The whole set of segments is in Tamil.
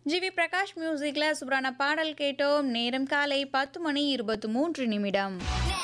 ஜிவி பிரகாஷ் மியூசிக்ல சூப்பரான பாடல் கேட்டோம் நேரம் காலை பத்து மணி இருபத்தி மூன்று நிமிடம்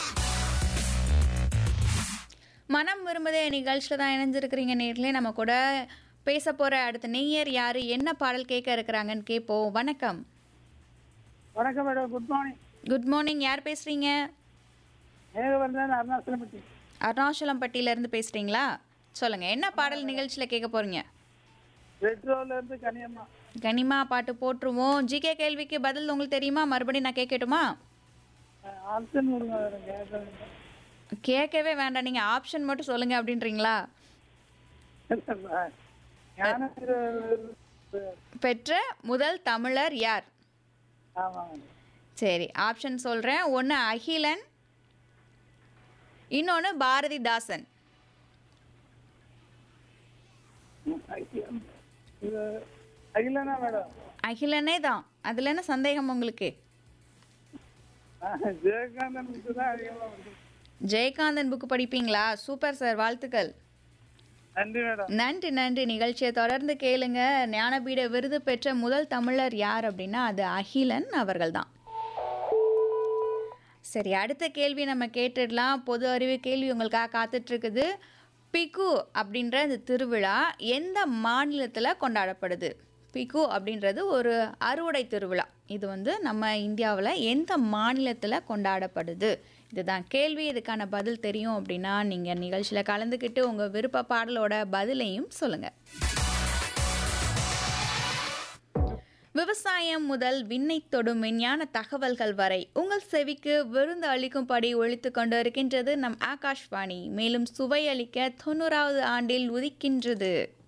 மனம் விரும்புதே நிகழ்ச்சியில் தான் இணைஞ்சிருக்கிறீங்க நேர்களே நம்ம கூட பேச போற அடுத்த நேயர் யாரு என்ன பாடல் கேட்க இருக்கிறாங்கன்னு கேட்போம் வணக்கம் வணக்கம் madam good morning good morning யார் பேசுறீங்க மேகவர்தன் அருணாச்சலம்பட்டி அருணாச்சலம்பட்டியில இருந்து பேசுறீங்களா சொல்லுங்க என்ன பாடல் நிகழ்ச்சியில கேட்க போறீங்க ரெட்ரோல இருந்து கனியம்மா கனிமா பாட்டு போட்டுருவோம் ஜிகே கேள்விக்கு பதில் உங்களுக்கு தெரியுமா மறுபடியும் நான் கேட்கட்டுமா ஆப்ஷன் கொடுங்க மேடம் கேட்கறேன். கேட்கவே வேண்டாம் நீங்க ஆப்ஷன் மட்டும் சொல்லுங்க அப்படின்றீங்களா ஞான பெற்ற முதல் தமிழர் யார் ஆமாங்க சரி ஆப்ஷன் சொல்றேன் ஒன்று அகிலன் இன்னொன்று பாரதிதாசன் இது அகிலனா மேடம் அகிலனே தான் அதில் என்ன சந்தேகம் உங்களுக்கு ஜெயகாந்தன் புக்கு தான் அதிகமாக வருது ஜெயகாந்தன் புக்கு படிப்பீங்களா சூப்பர் சார் வாழ்த்துக்கள் நன்றி மேடம் நன்றி நன்றி நிகழ்ச்சியை தொடர்ந்து கேளுங்க ஞானபீட விருது பெற்ற முதல் தமிழர் யார் அப்படின்னா அது அகிலன் அவர்கள் தான் சரி அடுத்த கேள்வி நம்ம கேட்டுடலாம் பொது அறிவு கேள்வி உங்களுக்காக காத்துட்டு இருக்குது பிகு அப்படின்ற இந்த திருவிழா எந்த மாநிலத்தில் கொண்டாடப்படுது பிகு அப்படின்றது ஒரு அறுவடை திருவிழா இது வந்து நம்ம இந்தியாவில் எந்த மாநிலத்தில் கொண்டாடப்படுது இதுதான் கேள்வி இதுக்கான பதில் தெரியும் அப்படின்னா நீங்கள் நிகழ்ச்சியில் கலந்துக்கிட்டு உங்கள் விருப்ப பாடலோட பதிலையும் சொல்லுங்கள் விவசாயம் முதல் விண்ணை தொடும் விஞ்ஞான தகவல்கள் வரை உங்கள் செவிக்கு விருந்து அளிக்கும்படி ஒழித்து கொண்டு இருக்கின்றது நம் ஆகாஷ்வாணி மேலும் சுவை அளிக்க தொண்ணூறாவது ஆண்டில் உதிக்கின்றது